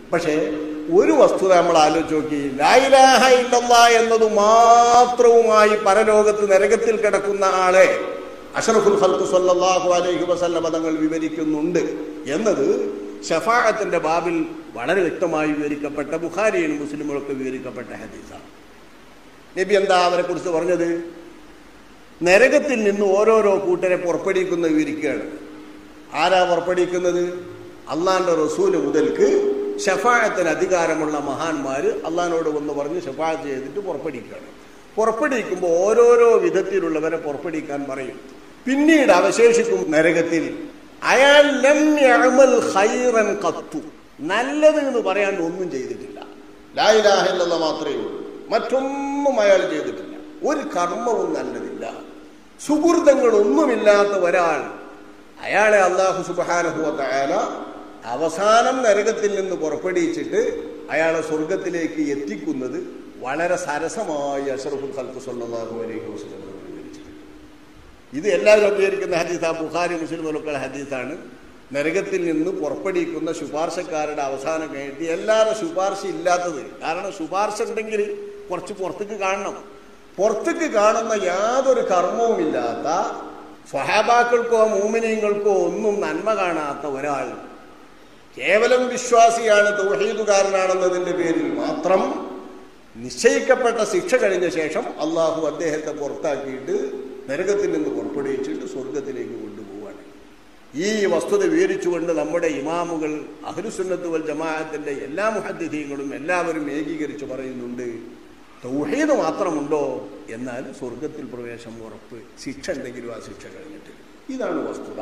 പക്ഷേ ഒരു വസ്തുത നമ്മൾ ആലോചിച്ച് നോക്കി ലായിലാഹ ഇല്ലല്ലാ എന്നത് മാത്രവുമായി പരലോകത്ത് നരകത്തിൽ കിടക്കുന്ന ആളെ അഷറഫുൽ ഖൽഖ് സല്ലല്ലാഹു അലൈഹി വസല്ലമ തങ്ങൾ വിവരിക്കുന്നുണ്ട് എന്നത് ഷഫാഅത്തിന്റെ ബാബിൽ വളരെ വ്യക്തമായി വിവരിക്കപ്പെട്ട ബുഖാരിയിലും മുസ്ലിമുകളൊക്കെ വിവരിക്കപ്പെട്ട ഹദീസാണ് നബി എന്താ അവരെ കുറിച്ച് പറഞ്ഞത് നരകത്തിൽ നിന്ന് ഓരോരോ കൂട്ടരെ പുറപ്പെടുവിക്കുന്ന വിവരിക്കുകയാണ് ആരാ പുറപ്പെടുവിക്കുന്നത് അള്ളാന്റെ റസൂല് മുതൽക്ക് ഷഫായത്തിന് അധികാരമുള്ള മഹാന്മാർ അള്ളഹാനോട് വന്ന് പറഞ്ഞ് ഷഫായത്ത് ചെയ്തിട്ട് പുറപ്പെടുവിക്കുകയാണ് പുറപ്പെടുവിക്കുമ്പോൾ ഓരോരോ വിധത്തിലുള്ളവരെ പുറപ്പെടുവിക്കാൻ പറയും പിന്നീട് അവശേഷിക്കും നരകത്തിൽ അയാൾ ലം യഅമൽ ഖൈറൻ ഖത്തു നല്ലത് എന്ന് പറയാൻ ഒന്നും ചെയ്തിട്ടില്ല ലായിലാഹില്ലെന്ന് മാത്രമേ ഉള്ളൂ മറ്റൊന്നും അയാൾ ചെയ്തിട്ടില്ല ഒരു കർമ്മവും നല്ലതില്ല സുഹൃതങ്ങളൊന്നുമില്ലാത്ത ഒരാൾ അയാളെ അള്ളാഹു സുബാനഹുല അവസാനം നരകത്തിൽ നിന്ന് പുറപ്പെടുവിച്ചിട്ട് അയാളെ സ്വർഗത്തിലേക്ക് എത്തിക്കുന്നത് വളരെ സരസമായി അഷറഫുൽ ഖൽക്ക് സല്ലല്ലാഹു അലൈഹി വസല്ലം വിവരിച്ചിട്ടുണ്ട് ഇത് എല്ലാവരും അംഗീകരിക്കുന്ന ഹദീസ് ആ ബുഖാരി മുസ്ലിമുകളൊക്കെ ഹദീസാണ് നരകത്തിൽ നിന്ന് പുറപ്പെടുവിക്കുന്ന ശുപാർശക്കാരുടെ അവസാനം കഴിഞ്ഞിട്ട് എല്ലാവരും ശുപാർശ ഇല്ലാത്തത് കാരണം ശുപാർശ ഉണ്ടെങ്കിൽ കുറച്ച് പുറത്തേക്ക് കാണണം പുറത്തേക്ക് കാണുന്ന യാതൊരു കർമ്മവുമില്ലാത്ത സ്വഹാബാക്കൾക്കോ മൂമിനീങ്ങൾക്കോ ഒന്നും നന്മ കാണാത്ത ഒരാൾ കേവലം വിശ്വാസിയാണ് തൗഹീദുകാരനാണെന്നതിന്റെ പേരിൽ മാത്രം നിശ്ചയിക്കപ്പെട്ട ശിക്ഷ കഴിഞ്ഞ ശേഷം അള്ളാഹു അദ്ദേഹത്തെ പുറത്താക്കിയിട്ട് നരകത്തിൽ നിന്ന് പുറപ്പെടുവിച്ചിട്ട് സ്വർഗത്തിലേക്ക് കൊണ്ടുപോവാണ് ഈ വസ്തുത വിവരിച്ചുകൊണ്ട് നമ്മുടെ ഇമാമുകൾ അഹ്ലുസുന്നത്ത് വൽ ജമാഅത്തിന്റെ എല്ലാ മുഹദ്ദീങ്ങളും എല്ലാവരും ഏകീകരിച്ച് പറയുന്നുണ്ട് തൗഹീദ് മാത്രമുണ്ടോ എന്നാൽ സ്വർഗത്തിൽ പ്രവേശം ഉറപ്പ് ശിക്ഷ എന്തെങ്കിലും ആ ശിക്ഷ കഴിഞ്ഞിട്ട് ഇതാണ് വസ്തുത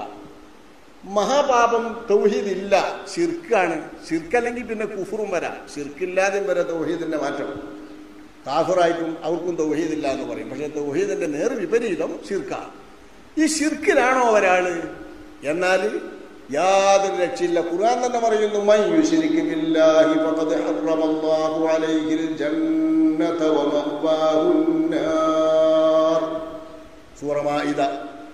മഹാപാപം തൗഹീദ് ഇല്ല ഷിർക്കാണ് ഷിർക്കല്ലെങ്കിൽ പിന്നെ കുഫറും വരാം ഷിർക്കില്ലാതെയും വരെ തൗഹീദിന്റെ മാറ്റം കാഫറായിട്ടും അവർക്കും തൗഹീദ് ഇല്ല എന്ന് പറയും പക്ഷെ തൗഹീദിന്റെ നേർ വിപരീതം ഷിർക്ക ഈ ഷിർക്കിലാണോ ഒരാള് എന്നാൽ യാതൊരു രക്ഷയില്ല ഖുർആൻ തന്നെ പറയുന്നു മൻ യുശ്രിക് ബില്ലാഹി ഫഖദ് ഹറമല്ലാഹു അലൈഹിൽ ജന്നത വമഅവാഹുൻ നാർ സൂറ മാഇദ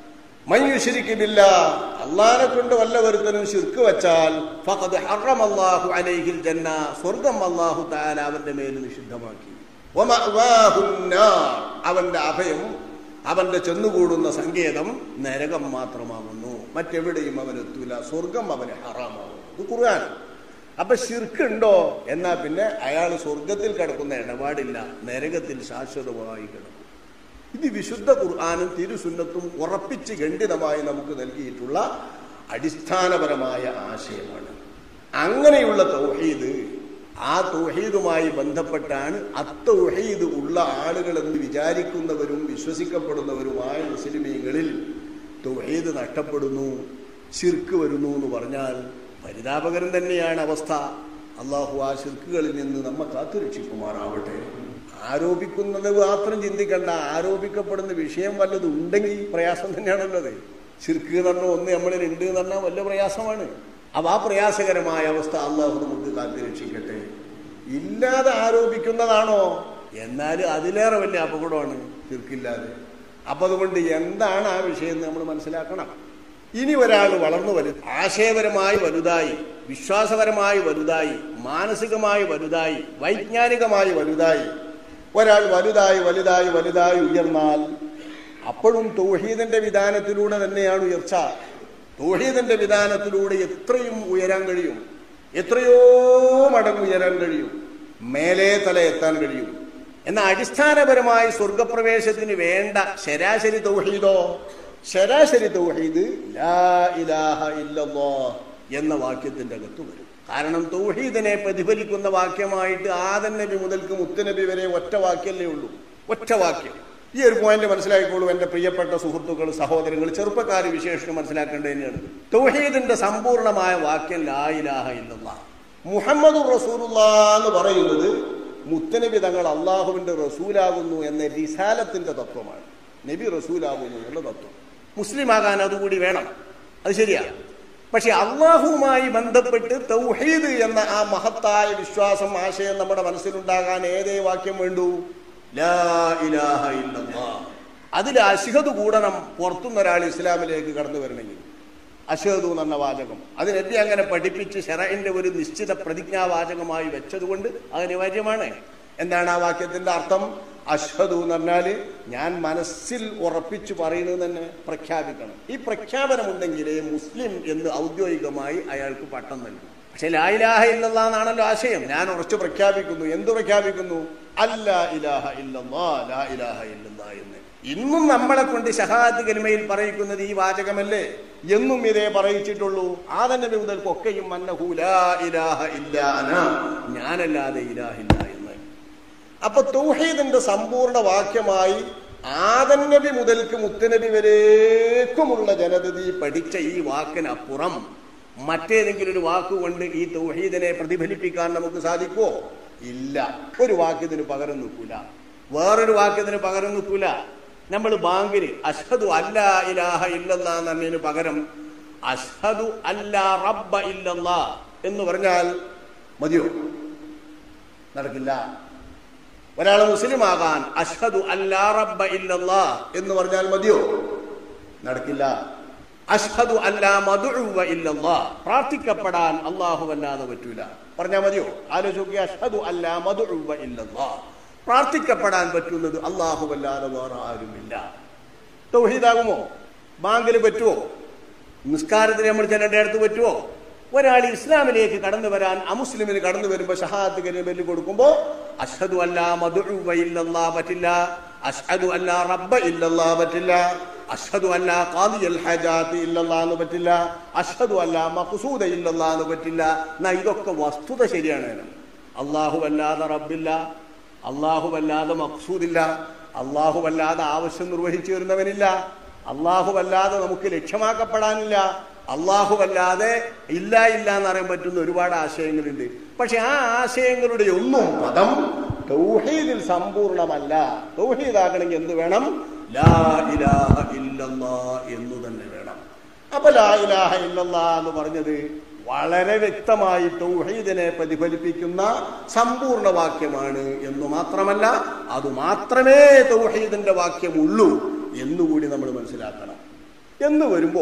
മൻ യുശ്രിക് ബില്ലാഹ് അല്ലാഹനെ കൊണ്ട് വല്ല ഒരുത്തനും ശിർക്ക് വെച്ചാൽ ഫഖദ് ഹറമല്ലാഹു അലൈഹിൽ ജന്ന സ്വർഗ്ഗം അല്ലാഹു തആല അവന്റെ മേൽ നിഷിദ്ധമാക്കി വമഅവാഹുൻ നാർ അവന്റെ അഭയം അവന്റെ ചെന്നുകൂടുന്ന സങ്കേതം നരകം മാത്രമാകുന്നു മറ്റെവിടെയും അവനെത്തൂല സ്വർഗം അവന് ഹറാമാകും ഇത് ഖുർആൻ അപ്പൊ ശിർക്കുണ്ടോ എന്നാ പിന്നെ അയാൾ സ്വർഗത്തിൽ കിടക്കുന്ന ഇടപാടില്ല നരകത്തിൽ ശാശ്വതമായി കിടക്കും ഇത് വിശുദ്ധ ഖുർആാനും തിരുസുന്നത്തും ഉറപ്പിച്ച് ഖണ്ഡിതമായി നമുക്ക് നൽകിയിട്ടുള്ള അടിസ്ഥാനപരമായ ആശയമാണ് അങ്ങനെയുള്ള തൗഹീദ് ആ തൗഹീദുമായി ബന്ധപ്പെട്ടാണ് അത്തൗഹീദ് ഉള്ള ആളുകളെന്ന് വിചാരിക്കുന്നവരും വിശ്വസിക്കപ്പെടുന്നവരുമായ മുസ്ലിമീങ്ങളിൽ തൗഹീദ് നഷ്ടപ്പെടുന്നു ശിർക്ക് വരുന്നു എന്ന് പറഞ്ഞാൽ പരിതാപകരം തന്നെയാണ് അവസ്ഥ അള്ളാഹു ആ ശിർക്കുകളിൽ നിന്ന് നമ്മെ കാത്തുരക്ഷിക്കുമാറാവട്ടെ ആരോപിക്കുന്നത് മാത്രം ചിന്തിക്കണ്ട ആരോപിക്കപ്പെടുന്ന വിഷയം വല്ലതും ഉണ്ടെങ്കിൽ പ്രയാസം തന്നെയാണുള്ളത് ശിർക്ക് എന്ന് പറഞ്ഞാൽ ഒന്ന് നമ്മളിൽ ഉണ്ട് എന്ന് പറഞ്ഞാൽ വലിയ പ്രയാസമാണ് അപ്പൊ ആ പ്രയാസകരമായ അവസ്ഥ അള്ളാഹു നമുക്ക് കാത്തുരക്ഷിക്കട്ടെ ഇല്ലാതെ ആരോപിക്കുന്നതാണോ എന്നാൽ അതിലേറെ വലിയ അപകടമാണ് ശിർക്കില്ലാതെ അപ്പൊ അതുകൊണ്ട് എന്താണ് ആ വിഷയം എന്ന് നമ്മൾ മനസ്സിലാക്കണം ഇനി ഒരാൾ വളർന്നു വലു ആശയപരമായി വലുതായി വിശ്വാസപരമായി വലുതായി മാനസികമായി വലുതായി വൈജ്ഞാനികമായി വലുതായി ഒരാൾ വലുതായി വലുതായി വലുതായി ഉയർന്നാൽ അപ്പോഴും തൗഹീദിന്റെ വിധാനത്തിലൂടെ തന്നെയാണ് ഉയർച്ച തൗഹീദിന്റെ വിധാനത്തിലൂടെ എത്രയും ഉയരാൻ കഴിയും എത്രയോ മടങ്ങ് ഉയരാൻ കഴിയും മേലേ തല എത്താൻ കഴിയും എന്നാൽ അടിസ്ഥാനപരമായി സ്വർഗപ്രവേശത്തിന് വേണ്ട ശരാശരി തൗഹീദോ ശരാശരി തൗഹീദ് ലാ ഇലാഹ ഇല്ലല്ലാ എന്ന വാക്യത്തിന്റെ അകത്ത് വരും കാരണം തൗഹീദിനെ പ്രതിഫലിക്കുന്ന വാക്യമായിട്ട് ആദൻ നബി മുതൽക്ക് മുത്തുനബി വരെ ഒറ്റ വാക്യമല്ലേ ഉള്ളൂ ഒറ്റ വാക്യം ഈ ഒരു പോയിന്റ് മനസ്സിലാക്കിക്കോളൂ എന്റെ പ്രിയപ്പെട്ട സുഹൃത്തുക്കൾ സഹോദരങ്ങൾ ചെറുപ്പക്കാർ വിശേഷം മനസ്സിലാക്കേണ്ടത് തന്നെയാണ് തൗഹീദിന്റെ സമ്പൂർണമായ വാക്യം ലാ ഇലാഹ ഇല്ലല്ലാ മുഹമ്മദ് റസൂലുള്ള എന്ന് പറയുന്നത് മുത്തനബി തങ്ങൾ അള്ളാഹുവിന്റെ റസൂലാകുന്നു എന്ന റിസാലത്തിന്റെ തത്വമാണ് നബി റസൂലാകുന്നു എന്നുള്ള തത്വം മുസ്ലിം ആകാൻ അതുകൂടി വേണം അത് ശരിയാ പക്ഷെ അള്ളാഹുവുമായി ബന്ധപ്പെട്ട് തൗഹീദ് എന്ന ആ മഹത്തായ വിശ്വാസം ആശയം നമ്മുടെ മനസ്സിലുണ്ടാകാൻ ഏതേ വാക്യം വേണ്ടു ലാ ഇലാഹ ഇല്ലല്ലാ അതിൽ അശിഹത് കൂടണം പുറത്തുനിന്ന് ഒരാൾ ഇസ്ലാമിലേക്ക് കടന്നു വരണമെങ്കിൽ അഷേദു എന്ന വാചകം അത് നബി അങ്ങനെ പഠിപ്പിച്ച് ഷെറൈന്റെ ഒരു നിശ്ചിത പ്രതിജ്ഞാവാചകമായി വെച്ചതുകൊണ്ട് അത് അനിവാര്യമാണ് എന്താണ് ആ വാക്യത്തിന്റെ അർത്ഥം അഷ്ഹദു എന്ന് പറഞ്ഞാല് ഞാൻ മനസ്സിൽ ഉറപ്പിച്ചു പറയുന്നത് തന്നെ പ്രഖ്യാപിക്കണം ഈ പ്രഖ്യാപനമുണ്ടെങ്കിലേ മുസ്ലിം എന്ന് ഔദ്യോഗികമായി അയാൾക്ക് പട്ടം നൽകും പക്ഷെ ലാ ഇലാഹ ഇല്ലല്ലാ എന്നാണല്ലോ ആശയം ഞാൻ ഉറച്ചു പ്രഖ്യാപിക്കുന്നു എന്ത് പ്രഖ്യാപിക്കുന്നു അല്ല ഇലാഹ ഇല്ലല്ലാ ലാ ഇലാഹ ഇല്ലല്ലാ എന്ന് ഇന്നും നമ്മളെ കൊണ്ട് ഷഹാദ് കലിമയിൽ പറയിക്കുന്നത് ഈ വാചകമല്ലേ എന്നും ഇതേ പറയിച്ചിട്ടുള്ളൂ ആദനബി മുതൽക്കൊക്കെയും അന്നഹു ലാ ഇലാഹ ഇല്ലാ അന ഞാനല്ലാതെ ഇലാഹില്ല എന്ന് അപ്പൊ തൗഹീദിന്റെ സമ്പൂർണ്ണ വാക്യമായി ആദന്നബി മുതൽക്ക് മുത്തനബി വരേക്കുമുള്ള ജനതതി പഠിച്ച ഈ വാക്കിനപ്പുറം മറ്റേതെങ്കിലും ഒരു വാക്കുകൊണ്ട് ഈ തൗഹീദിനെ പ്രതിഫലിപ്പിക്കാൻ നമുക്ക് സാധിക്കുമോ ഇല്ല ഒരു വാക്കിതിന് പകരം നിൽക്കൂല വേറൊരു വാക്കിതിന് പകരം നിൽക്കൂല നമ്മൾ ബാങ്കിൽ അഷ്ഹദു അല്ലാ ഇലാഹ ഇല്ലല്ലാ എന്നതിന് പകരം അഷ്ഹദു അല്ലാ റബ്ബ ഇല്ലല്ലാ എന്ന് പറഞ്ഞാൽ മതിയോ നടക്കില്ല ഒരാൾ മുസ്ലിം ആകാൻ അഷ്ഹദു അല്ലാ റബ്ബ ഇല്ലല്ലാ എന്ന് പറഞ്ഞാൽ മതിയോ നടക്കില്ല അഷ്ഹദു അല്ലാ മദുഉവ ഇല്ലല്ലാ പ്രാർത്ഥിക്കപ്പെടാൻ അല്ലാഹു അല്ലാതെ പറ്റൂല പറഞ്ഞാൽ മതിയോ ആലോചിക്കുക അഷ്ഹദു അല്ലാ മദുഉവ ഇല്ലല്ലാ പ്രാർത്ഥിക്കപ്പെടാൻ പറ്റുന്നത് അല്ലാഹു അല്ലാതെ വേറെ ആരുമില്ല തൗഹീദാകുമോ ബാങ്കിൽ പറ്റുമോ നിസ്കാരത്തിന് നമ്മൾ ചിലരുടെ അടുത്ത് പറ്റുമോ ഒരാൾ ഇസ്ലാമിലേക്ക് കടന്നു വരാൻ അമുസ്ലിമിന് കടന്നു വരുമ്പോൾ ഷഹാദ് കരിമല് കൊടുക്കുമ്പോ അഷ്ഹദു അല്ലാ മദുഉവ ഇല്ലല്ലാ പറ്റില്ല അഷ്ഹദു അല്ലാ റബ്ബ ഇല്ലല്ലാ പറ്റില്ല അഷ്ഹദു അല്ലാ ഖാദിയൽ ഹജാത്ത് ഇല്ലല്ലാ എന്ന് പറ്റില്ല അഷ്ഹദു അല്ലാ മഖ്സൂദ ഇല്ലല്ലാ എന്ന് പറ്റില്ല എന്നാ ഇതൊക്കെ വസ്തുത ശരിയാണ് അള്ളാഹു അല്ലാതെ റബ്ബില്ല അള്ളാഹു അല്ലാതെ മഖ്സൂദില്ല അള്ളാഹു അല്ലാതെ ആവശ്യം നിർവഹിച്ചു വരുന്നവനില്ല അള്ളാഹു അല്ലാതെ നമുക്ക് ലക്ഷ്യമാക്കപ്പെടാനില്ല അള്ളാഹു അല്ലാതെ ഇല്ല ഇല്ല എന്ന് പറയാൻ പറ്റുന്ന ഒരുപാട് ആശയങ്ങളുണ്ട് പക്ഷെ ആ ആശയങ്ങളുടെ ഒന്നും പദം തൗഹീദിൽ സമ്പൂർണമല്ല തൗഹീദാകണമെങ്കിൽ എന്ത് വേണം ലാ ഇലാഹ ഇല്ലല്ലാ എന്ന് തന്നെ വേണം അപ്പൊ ലാ ഇലാഹ ഇല്ലല്ലാ എന്ന് പറഞ്ഞത് വളരെ വ്യക്തമായി തൗഹീദിനെ പ്രതിഫലിപ്പിക്കുന്ന സമ്പൂർണ്ണ വാക്യമാണ് എന്ന് മാത്രമല്ല അത് മാത്രമേ തൗഹീദിന്റെ വാക്യമുള്ളൂ എന്നുകൂടി നമ്മൾ മനസ്സിലാക്കണം എന്ന് വരുമ്പോ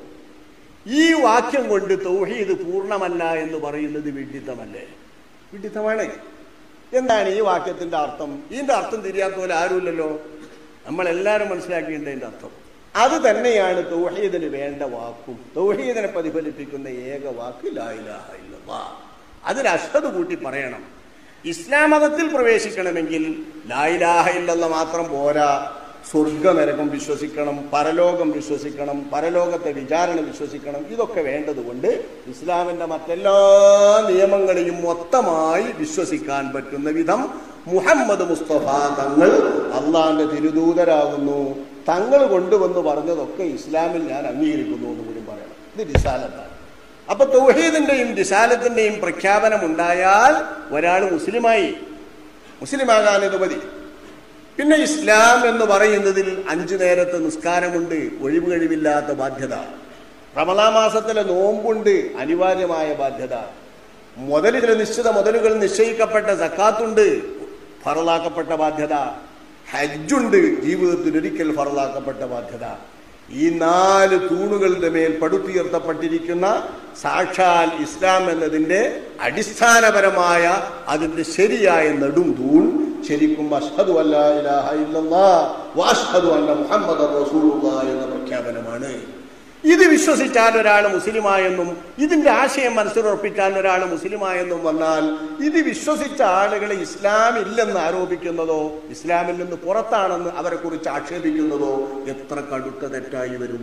ഈ വാക്യം കൊണ്ട് തൗഹീദ് പൂർണ്ണമല്ല എന്ന് പറയുന്നത് വിഡിത്തമല്ലേ വിഡിത്തമാണ് എന്താണ് ഈ വാക്യത്തിന്റെ അർത്ഥം ഇതിന്റെ അർത്ഥം തിരിയാത്ത പോലെ ആരുമില്ലല്ലോ നമ്മളെല്ലാവരും മനസ്സിലാക്കേണ്ടതിന്റെ അർത്ഥം അത് തന്നെയാണ് തൗഹീദിന് വേണ്ട വാക്കും തൗഹീദിനെ പ്രതിഫലിപ്പിക്കുന്ന ഏക വാക്ക് ലാ ഇലാഹ ഇല്ലല്ലാ അതിൽ അഷ്ഹദ് കൂട്ടി പറയണം ഇസ്ലാം മതത്തിൽ പ്രവേശിക്കണമെങ്കിൽ ലാ ഇലാഹ ഇല്ലല്ല മാത്രം പോരാ സ്വർഗനരകം വിശ്വസിക്കണം പരലോകം വിശ്വസിക്കണം പരലോകത്തെ വിചാരണ വിശ്വസിക്കണം ഇതൊക്കെ വേണ്ടതുകൊണ്ട് ഇസ്ലാമിന്റെ മറ്റെല്ലാ നിയമങ്ങളെയും മൊത്തമായി വിശ്വസിക്കാൻ പറ്റുന്ന വിധം മുഹമ്മദ് മുസ്തഫ തങ്ങൾ അള്ളാന്റെ തിരുദൂതരാകുന്നു തങ്ങൾ കൊണ്ടുവന്ന് പറഞ്ഞതൊക്കെ ഇസ്ലാമിൽ ഞാൻ അംഗീകരിക്കുന്നു എന്ന് കൂടി പറയണം ഇത് രിസാലത്താണ് അപ്പൊ തൗഹീദിന്റെയും രിസാലത്തിന്റെയും പ്രഖ്യാപനം ഉണ്ടായാൽ ഒരാൾ മുസ്ലിമായി മുസ്ലിമാകാൻ ഇത് മതി പിന്നെ ഇസ്ലാം എന്ന് പറയുന്നതിൽ അഞ്ചു നേരത്തെ നിസ്കാരമുണ്ട് ഒഴിവ് കഴിവില്ലാത്ത ബാധ്യത റമദാ മാസത്തിലെ നോമ്പുണ്ട് അനിവാര്യമായ ബാധ്യത മുതൽ ചില നിശ്ചിത മുതലുകൾ നിശ്ചയിക്കപ്പെട്ട സക്കാത്തുണ്ട് ഫറലാക്കപ്പെട്ട ബാധ്യത ഹജ്ജുണ്ട് ജീവിതത്തിൽ ഒരിക്കൽ ഫറലാക്കപ്പെട്ട ബാധ്യത ഈ നാല് തൂണുകളുടെ മേൽ പടുത്തുയർത്തപ്പെട്ടിരിക്കുന്ന സാക്ഷാൽ ഇസ്ലാം എന്നതിന്റെ അടിസ്ഥാനപരമായ അതിന്റെ ശരിയായ നെടും തൂൺ ശരിക്കും അഷ്ഹദു അല്ലാ ഇലാഹ ഇല്ലല്ലാ വഅഷ്ഹദു അന്ന മുഹമ്മദ് റസൂലുള്ളാഹ് എന്ന പ്രഖ്യാപനമാണ് ഇത് വിശ്വസിച്ചാൽ ഒരാൾ മുസ്ലിമായെന്നും ഇതിന്റെ ആശയം മനസ്സിലുറപ്പിച്ചാൽ ഒരാൾ മുസ്ലിമായെന്നും വന്നാൽ ഇത് വിശ്വസിച്ച ആളുകളെ ഇസ്ലാം ഇല്ലെന്ന് ആരോപിക്കുന്നതോ ഇസ്ലാമിൽ നിന്ന് പുറത്താണെന്ന് അവരെ കുറിച്ച് ആക്ഷേപിക്കുന്നതോ എത്ര കടുത്ത തെറ്റായി വരും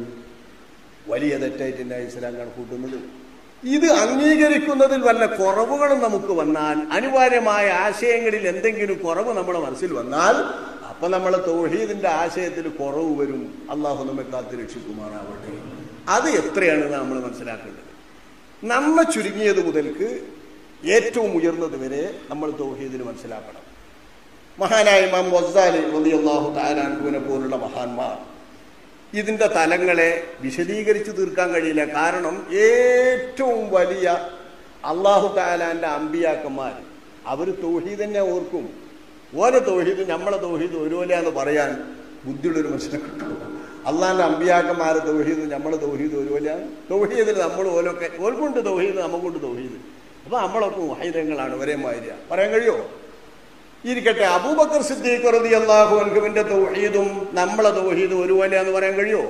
വലിയ തെറ്റായിട്ടില്ല ഇസ്ലാം കണക്കൂട്ടുന്നത് ഇത് അംഗീകരിക്കുന്നതിൽ വല്ല കുറവുകളും നമുക്ക് വന്നാൽ അനിവാര്യമായ ആശയങ്ങളിൽ എന്തെങ്കിലും കുറവ് നമ്മുടെ മനസ്സിൽ വന്നാൽ അപ്പൊ നമ്മളെ തൗഹീദിന്റെ ആശയത്തിൽ കുറവ് വരും അള്ളാഹു നമ്മെ കാത്തു രക്ഷിക്കുമാറാവട്ടെ അത് എത്രയാണ് നമ്മൾ മനസ്സിലാക്കേണ്ടത് നമ്മ ചുരുങ്ങിയത് മുതൽക്ക് ഏറ്റവും ഉയർന്നത് വരെ നമ്മൾ തൗഹീദിന് മനസ്സിലാക്കണം മഹാനായ ഇമാം വസാലി റളിയല്ലാഹു താലാൻകുവിനെ പോലുള്ള മഹാന്മാർ ഇതിന്റെ തലങ്ങളെ വിശദീകരിച്ചു തീർക്കാൻ കഴിയില്ല കാരണം ഏറ്റവും വലിയ അള്ളാഹു താലാന്റെ അമ്പിയാക്കന്മാർ അവർ തൗഹീദ് തന്നെ ഓർക്കും ഓരോ തൗഹീദ് നമ്മളെ തൗഹീദ് ഒരുപോലെയാന്ന് പറയാൻ ബുദ്ധിയുള്ളൊരു മനുഷ്യനെ കിട്ടും അള്ളാന്റെ അമ്പിയാക്കന്മാരെ തൗഹീദ് നമ്മൾ തൗഹീദ് ഒരുപോലെയാണ് തൗഹീദിൽ നമ്മൾ ഓലൊക്കെ ഓൽക്കൊണ്ട് തൗഹീദ് നമുക്കൊണ്ട് തൗഹീദ് അപ്പൊ നമ്മളൊക്കെ വഹീദങ്ങളാണ് ഒരേ മാതിരിയ പറയാൻ കഴിയോ ഇരിക്കട്ടെ അബൂബക്കർ സിദ്ദീഖ് റതി അള്ളാഹു അൻഹുവിന്റെ തൗഹീദും നമ്മളെ തൗഹീദും ഒരുപോലെയാന്ന് പറയാൻ കഴിയോ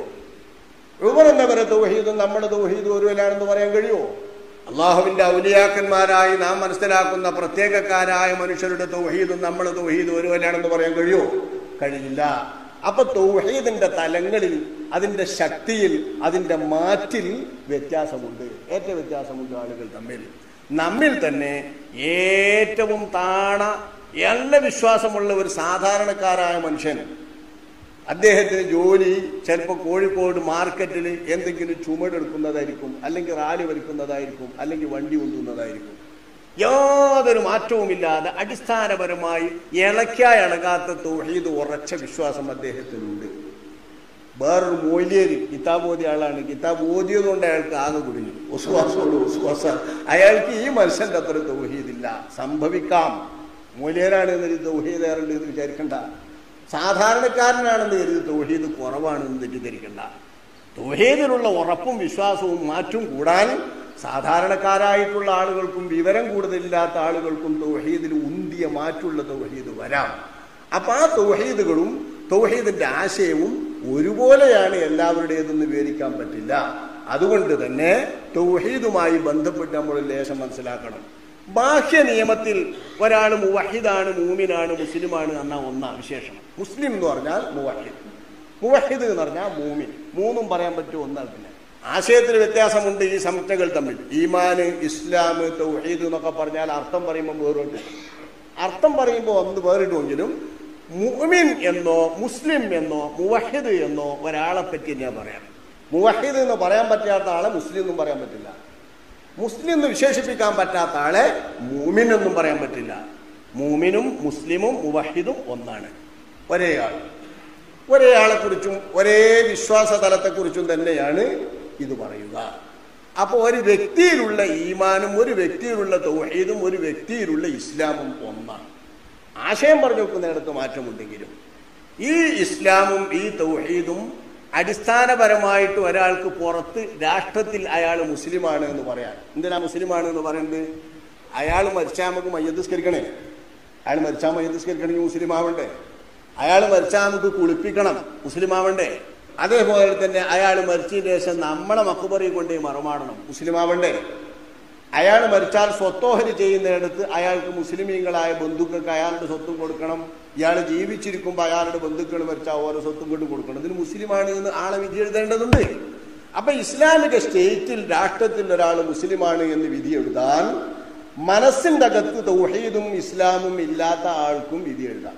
ഉമർ എന്നവരെ തൗഹീദും നമ്മുടെ തൗഹീദും ഒരുപോലെയാണെന്ന് പറയാൻ കഴിയോ അള്ളാഹുവിന്റെ ഔലിയാക്കന്മാരായി നാം മനസ്സിലാക്കുന്ന പ്രത്യേകക്കാരായ മനുഷ്യരുടെ തൗഹീദും നമ്മുടെ തൗഹീദും ഒരുപോലെയാണെന്ന് പറയാൻ കഴിയോ കഴിയില്ല അപ്പൊ തൗഹീദിന്റെ തലങ്ങളിൽ അതിന്റെ ശക്തിയിൽ അതിന്റെ മാറ്റിൽ വ്യത്യാസമുണ്ട് ഏറ്റവും വ്യത്യാസമുണ്ട് ആളുകൾ തമ്മിൽ നമ്മിൽ തന്നെ ഏറ്റവും താണ നല്ല വിശ്വാസമുള്ള ഒരു സാധാരണക്കാരായ മനുഷ്യൻ അദ്ദേഹത്തിന് ജോലി ചിലപ്പോൾ കോഴിക്കോട് മാർക്കറ്റിൽ എന്തെങ്കിലും ചുമടെടുക്കുന്നതായിരിക്കും അല്ലെങ്കിൽ റാലി വലിക്കുന്നതായിരിക്കും അല്ലെങ്കിൽ വണ്ടി കൊണ്ടുവന്നതായിരിക്കും യാതൊരു മാറ്റവുമില്ലാതെ അടിസ്ഥാനപരമായി ഇളക്കാ ഇളകാത്ത തൊഴീത് ഉറച്ച വിശ്വാസം അദ്ദേഹത്തിനുണ്ട് വേറൊരു മൊയ്ലിയര് കിതാബ് ഓതിയ ആളാണ് കിതാബ് ഓതിയത് കൊണ്ട് അയാൾക്ക് ആകെ കുടുങ്ങി ഒസുവാസമുള്ളൂ ഒസുവാസ അയാൾക്ക് ഈ മനുഷ്യന്റെ അത്ര തൗഹീദില്ല സംഭവിക്കാം മൂല്യരാണ് എന്ന് തൗഹീദ് ഏറുണ്ട് എന്ന് വിചാരിക്കണ്ട സാധാരണക്കാരനാണെന്ന് കരുതി തൗഹീദ് കുറവാണെന്ന് തെറ്റിദ്ധരിക്കണ്ട തൗഹീദിലുള്ള ഉറപ്പും വിശ്വാസവും മാറ്റും കൂടാൻ സാധാരണക്കാരായിട്ടുള്ള ആളുകൾക്കും വിവരം കൂടുതലില്ലാത്ത ആളുകൾക്കും തൗഹീദിൽ ഉന്തിയ മാറ്റുള്ള തൗഹീദ് വരാം അപ്പൊ ആ തൗഹീദുകളും തൗഹീദിന്റെ ആശയവും ഒരുപോലെയാണ് എല്ലാവരുടേതെന്ന് വിവരിക്കാൻ പറ്റില്ല അതുകൊണ്ട് തന്നെ തൗഹീദുമായി ബന്ധപ്പെട്ട് നമ്മൾ ലേശം മനസ്സിലാക്കണം ബാഹ്യ നിയമത്തിൽ ഒരാൾ മുവഹിദാണ് മൂമിനാണ് മുസ്ലിമാണ് എന്ന ഒന്നാ വിശേഷണം മുസ്ലിം എന്ന് പറഞ്ഞാൽ മുവഹിദ് മുവഹിദ് എന്ന് പറഞ്ഞാൽ മൂമിൻ മൂന്നും പറയാൻ പറ്റുമോ ഒന്നാ പിന്നെ ആശയത്തിൽ വ്യത്യാസമുണ്ട് ഈ സംജ്ഞകൾ തമ്മിൽ ഈമാന് ഇസ്ലാം തൗഹീദ് എന്നൊക്കെ പറഞ്ഞാൽ അർത്ഥം പറയുമ്പോൾ വേറുണ്ട് അർത്ഥം പറയുമ്പോൾ ഒന്ന് വേറിടുമെങ്കിലും മുഅ്മിൻ എന്നോ മുസ്ലിം എന്നോ മുവഹിദ് എന്നോ ഒരാളെ പറ്റി ഞാൻ പറയാം മുവഹിദ് എന്ന് പറയാൻ പറ്റാത്ത ആളെ മുസ്ലിം എന്നും പറയാൻ പറ്റില്ല മുസ്ലിം എന്ന് വിശേഷിപ്പിക്കാൻ പറ്റാത്ത ആളെ മൂമിൻ എന്നും പറയാൻ പറ്റില്ല മൂമിനും മുസ്ലിമും മുവഹിദും ഒന്നാണ് ഒരേ ആൾ ഒരേ ആളെ കുറിച്ചും ഒരേ വിശ്വാസ തലത്തെക്കുറിച്ചും തന്നെയാണ് ഇത് പറയുക അപ്പോൾ ഒരു വ്യക്തിയിലുള്ള ഈമാനും ഒരു വ്യക്തിയിലുള്ള തൗഹീദും ഒരു വ്യക്തിയിലുള്ള ഇസ്ലാമും ഒന്നാണ് ആശയം പറഞ്ഞു വെക്കുന്നിടത്ത് മാറ്റമുണ്ടെങ്കിലും ഈ ഇസ്ലാമും ഈ തൗഹീദും അടിസ്ഥാനപരമായിട്ട് ഒരാൾക്ക് പുറത്ത് രാഷ്ട്രത്തിൽ അയാൾ മുസ്ലിമാണ് എന്ന് പറയാൻ എന്തിനാ മുസ്ലിമാണ് എന്ന് പറയുന്നത് അയാൾ മരിച്ചാൽ നമുക്ക് മയ്യത്തിസ്കരിക്കണേ അയാൾ മരിച്ചാൽ മയ്യത്തിസ്കരിക്കണമെങ്കിൽ മുസ്ലിം ആവണ്ടേ അയാൾ മരിച്ചാൽ നമുക്ക് കുളിപ്പിക്കണം മുസ്ലിം ആവണ്ടേ അതേപോലെ തന്നെ അയാൾ മരിച്ചതിന് ശേഷം നമ്മളെ മക്കുപറി കൊണ്ടേ മറമാടണം മുസ്ലിം ആവണ്ടേ അയാൾ മരിച്ചാൽ സ്വത്തോഹരി ചെയ്യുന്നിടത്ത് അയാൾക്ക് മുസ്ലിമീങ്ങളായ ബന്ധുക്കൾക്ക് അയാളുടെ സ്വത്തും കൊടുക്കണം ഇയാൾ ജീവിച്ചിരിക്കുമ്പോൾ അയാളുടെ ബന്ധുക്കൾ മരിച്ചാൽ ഓരോ സ്വത്തും കൊണ്ട് കൊടുക്കണം ഇതിന് മുസ്ലിമാണ് എന്ന് ആളെ വിധി എഴുതേണ്ടതുണ്ട് അപ്പൊ ഇസ്ലാമിക സ്റ്റേറ്റിൽ രാഷ്ട്രത്തിൽ ഒരാൾ മുസ്ലിമാണ് എന്ന് വിധി എഴുതാൻ മനസ്സിന്റെ അകത്ത് തൗഹീദും ഇസ്ലാമും ഇല്ലാത്ത ആൾക്കും വിധി എഴുതാം